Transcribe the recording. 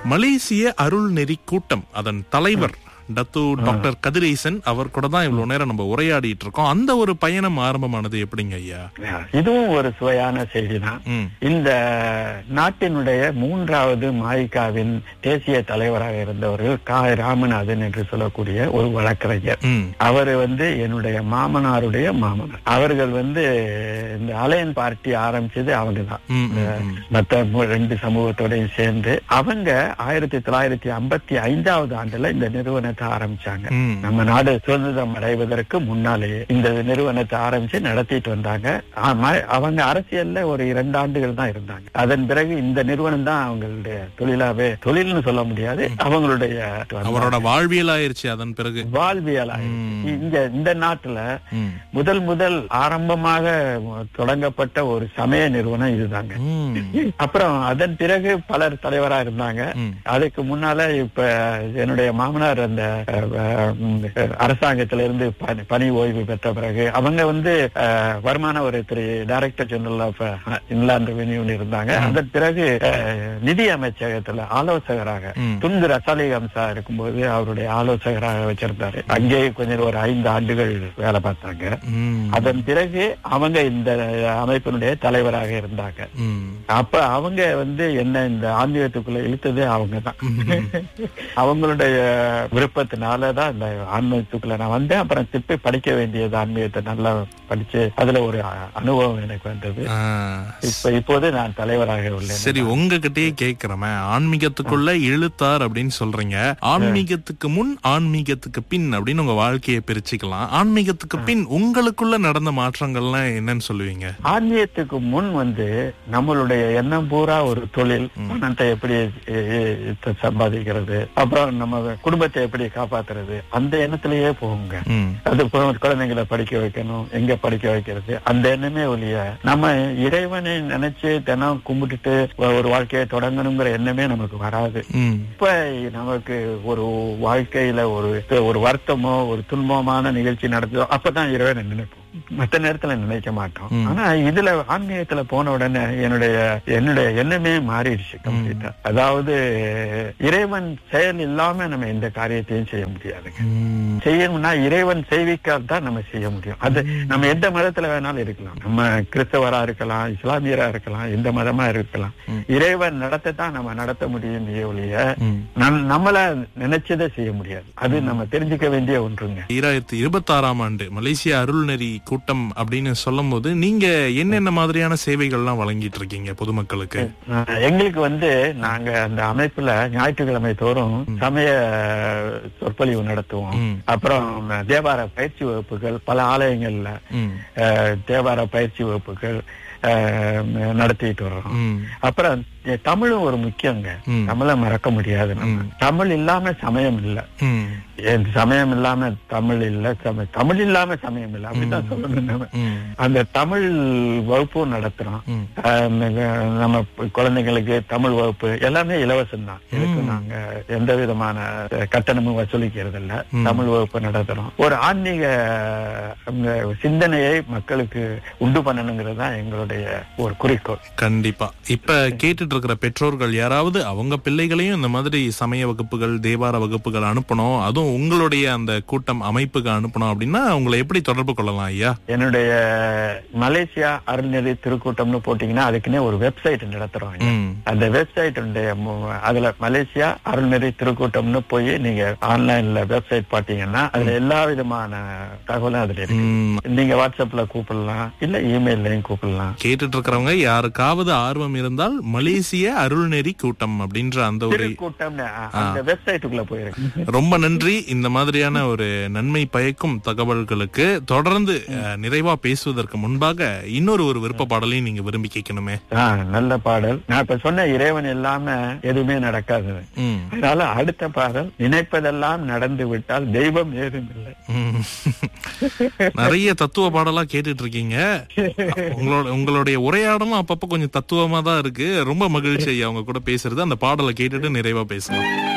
மலேசிய அருள்நெறி கூட்டம் அதன் தலைவர் டத்து டாக்டர் கதிரேசன் அவர் கூட தான் இவ்வளவு நேரம் நம்ம உரையாடிட்டு இருக்கோம் அந்த ஒரு பயணம் ஆரம்பமானது எப்படிங்க ஐயா இதுவும் ஒரு சுவையான செய்தி தான் ம் இந்த நாட்டினுடைய மூன்றாவது மாயிகாவின் தேசிய தலைவராக இருந்தவர்கள் கா ராமநாதன் என்று சொல்லக்கூடிய ஒரு வழக்கறிஞர் ம் அவர் வந்து என்னுடைய மாமனாருடைய மாமனார் அவர்கள் வந்து இந்த அலையன் பார்ட்டி ஆரம்பிச்சது அவங்க தான் ம், ம், ம். மத்த மு- ரெண்டு சமூகத்தோடையும் சேர்ந்து அவங்க ஆயிரத்தி தொள்ளாயிரத்தி ஐம்பத்தி ஐந்தாவது ஆண்டுல இந்த நிறுவனத்தை ஆரம்பிச்சாங்க ம். நம்ம நாடு சுதந்திரம் அடைவதற்கு முன்னாலேயே இந்த நிறுவனத்தை ஆரம்பிச்சு நடத்திட்டு வந்தாங்க ஆமா, அவங்க அரசியல்ல ஒரு இரண்டு ஆண்டுகள் தான் இருந்தாங்க அதன் பிறகு இந்த நிறுவனம் தான் அவங்களுடைய தொழிலாவே தொழில்னு சொல்ல முடியாது அவங்களுடைய அவரோட வாழ்வியல் ஆயிருச்சு அதன் பிறகு வாழ்வியல் இங்க இந்த நாட்டுல ம். முதல் முதல் ஆரம்பமாக தொடங்கப்பட்ட ஒரு சமய நிறுவனம் இதுதாங்க ம். அப்புறம் அதன் பிறகு பலர் தலைவரா இருந்தாங்க ம். அதுக்கு முன்னால இப்ப என்னுடைய மாமனார் அந்த அஹ், அஹ், அரசாங்கத்தில இருந்து பணி- பணி ஓய்வு பெற்ற பிறகு அவங்க வந்து அஹ், வருமான வரித்துறை டைரக்டர் ஜெனரல் ஆஃப் இன்லாண்ட் ரெவென்யூன்னு இருந்தாங்க அதன் பிறகு அஹ், நிதி அமைச்சகத்துல ஆலோசகராக ம். துந்து ரசாலி ஹம்சா இருக்கும்போது அவருடைய ஆலோசகராக வச்சிருந்தாரு அங்கே கொஞ்சம் ஒரு ஐந்து ஆண்டுகள் வேலை பார்த்தாங்க ம். அதன் பிறகு அவங்க இந்த அமைப்பினுடைய தலைவராக இருந்தாங்க ம். அப்ப அவங்க வந்து என்ன இந்த ஆன்மீகத்துக்குள்ள இழுத்தது அவங்க தான் அவங்களுடைய விருப்பத்தினாலதான் இந்த ஆன்மீகத்துக்குள்ள நான் வந்தேன் அப்புறம் திருப்பி படிக்க வேண்டியது ஆன்மீகத்தை நல்லா படிச்சு அதுல ஒரு அ- அனுபவம் எனக்கு வந்தது ஆ. இப்ப இப்போது நான் தலைவராக உள்ளேன் சரி உங்ககிட்டயே கேக்குறமே ஆன்மீகத்துக்குள்ள இழுத்தார் அப்படின்னு சொல்றீங்க ஆன்மீகத்துக்கு முன் ஆன்மீகத்துக்கு பின் அப்படின்னு உங்க வாழ்க்கையை பிரிச்சுக்கலாம் ஆன்மீகத்துக்கு பின் உங்களுக்குள்ள நடந்த மாற்றங்கள்லாம் என்னன்னு சொல்லுவீங்க ஆன்மீகத்துக்கு முன் வந்து நம்மளுடைய எண்ணம் பூரா ஒரு தொழில் பணத்தை எப்படி எ- எ- சம்பாதிக்கிறது அப்புறம் நம்ம குடும்பத்தை எப்படி காப்பாத்துறது அந்த எண்ணத்திலேயே போகுங்க ம். அது போல குழந்தைங்களை படிக்க வைக்கணும் எங்க படிக்க வைக்கிறது அந்த எண்ணமே ஒழிய நம்ம இறைவனை நினைச்சு தினம் கும்பிட்டுட்டு ஒ- ஒரு வாழ்க்கையை தொடங்கணுங்கிற எண்ணமே நமக்கு வராது ம். இப்ப நமக்கு ஒரு வாழ்க்கையில ஒரு ஒரு வருத்தமோ ஒரு துன்பமான நிகழ்ச்சி நடந்ததோ அப்பதான் இறைவனை நினைப்போம் மத்த நேரத்துல நினைக்க மாட்டோம் ம். ஆனா இதுல ஆன்மீகத்துல போன உடனே என்னுடைய என்னுடைய எண்ணமே மாறிடுச்சு கம்ப்ளீட்டா அதாவது இறைவன் செயல் இல்லாம நம்ம எந்த காரியத்தையும் செய்ய முடியாதுங்க ம். செய்யணும்னா இறைவன் செய்விக்கால் தான் நம்ம செய்ய முடியும் அது நம்ம எந்த மதத்துல வேணாலும் இருக்கலாம் நம்ம கிறிஸ்தவரா இருக்கலாம் இஸ்லாமியரா இருக்கலாம் எந்த மதமா இருக்கலாம் ம். இறைவன் நடத்த தான் நம்ம நடத்த முடியும் ஒழிய ம். நம்- நம்மள நினைச்சதை செய்ய முடியாது அது நம்ம தெரிஞ்சுக்க வேண்டிய ஒன்றுங்க ஈராயிரத்தி இருபத்தி ஆறாம் ஆண்டு மலேசிய அருள்நெறி கூட்டம் அப்படின்னு சொல்லும் போது நீங்க என்னென்ன மாதிரியான சேவைகள்லாம் வழங்கிட்டு இருக்கீங்க பொதுமக்களுக்கு அஹ் எங்களுக்கு வந்து நாங்க அந்த அமைப்புல ஞாயிற்றுக்கிழமை தோறும் சமய சொற்பொழிவு நடத்துவோம் ம். அப்புறம் தேவார பயிற்சி வகுப்புகள் பல ஆலயங்கள்ல ம். அஹ், தேவார பயிற்சி வகுப்புகள் அஹ், நடத்திட்டு வர்றோம் ம். அப்புறம் எ- தமிழும் ஒரு முக்கியங்க ம். தமிழை மறக்க முடியாது நம்ம தமிழ் இல்லாம சமயம் இல்ல ம். ஏன் சமயம் இல்லாம தமிழ் இல்ல சம- தமிழ் இல்லாம சமயம் இல்ல அப்படிதான் சொல்லணும் நம்ம ம். அந்த தமிழ் வகுப்பும் நடத்துறோம் ம். அஹ் நம்ம- நம்ம குழந்தைங்களுக்கு தமிழ் வகுப்பு எல்லாமே இலவசம் தான் இதுக்கு நாங்க எந்த விதமான கட்டணமும் வசூலிக்கிறது இல்ல ம். தமிழ் வகுப்பு நடத்துறோம் ஒரு ஆன்மீக அஹ், சிந்தனையை மக்களுக்கு உண்டு பண்ணணுங்கிறது தான் எங்களுடைய ஒரு குறிக்கோள் கண்டிப்பா இப்ப கேட்டுட்டு இருக்கிற பெற்றோர்கள் யாராவது அவங்க பிள்ளைகளையும் இந்த மாதிரி சமய வகுப்புகள் தேவார வகுப்புகள் அனுப்பணும் அதுவும் உங்களுடைய அந்த கூட்டம் அமைப்புக்கு அனுப்பணும் அப்படின்னா உங்களை எப்படி தொடர்பு கொள்ளலாம் ஐயா என்னுடைய மலேசியா அருள்நெறி திருக்கூட்டம்னு போட்டீங்கன்னா அதுக்குன்னே ஒரு வெப்சைட் நடத்துறோம் இங்க. ம். அந்த வெப்சைட் அதுல மலேசியா அருள்நெறி திருக்கூட்டம்னு போய் நீங்க ஆன்லைன்ல வெப்சைட் பாத்தீங்கன்னா அதுல எல்லா விதமான தகவலும் அதுல இருக்கு ம். நீங்க வாட்ஸ்அப்ல கூப்பிடலாம் இல்ல இமெயிலையும் கூப்பிடலாம் கேட்டுட்டு இருக்கிறவங்க யாருக்காவது ஆர்வம் இருந்தால் மலேசிய அருள்நெறி கூட்டம் அப்படின்ற அந்த ஒரு திருக்கூட்டம்னு அ- அந்த வெப்சைட்டுக்குள்ள போயிருக்கு ரொம்ப நன்றி இந்த மாதிரியான ஒரு நன்மை பயக்கும் தகவல்களுக்கு தொடர்ந்து அஹ், நிறைவா பேசுவதற்கு முன்பாக இன்னொரு ஒரு விருப்ப பாடலையும் நீங்க விரும்பி கேட்கணுமே ஆ, நல்ல பாடல் நான் இப்ப சொன்ன இறைவன் இல்லாம எதுவுமே நடக்காது ம். அதனால அடுத்த பாடல் நினைப்பதெல்லாம் நடந்து விட்டால் தெய்வம் ஏதும் இல்லை ம். நிறைய தத்துவ பாடலா கேட்டுட்டு இருக்கீங்க உங்களோட உங்களுடைய உரையாடலும் அப்பப்ப கொஞ்சம் தத்துவமா தான் இருக்கு ரொம்ப மகிழ்ச்சி ஐயா அவங்க கூட பேசுறது அந்த பாடலை கேட்டுட்டு நிறைவா பேசலாம்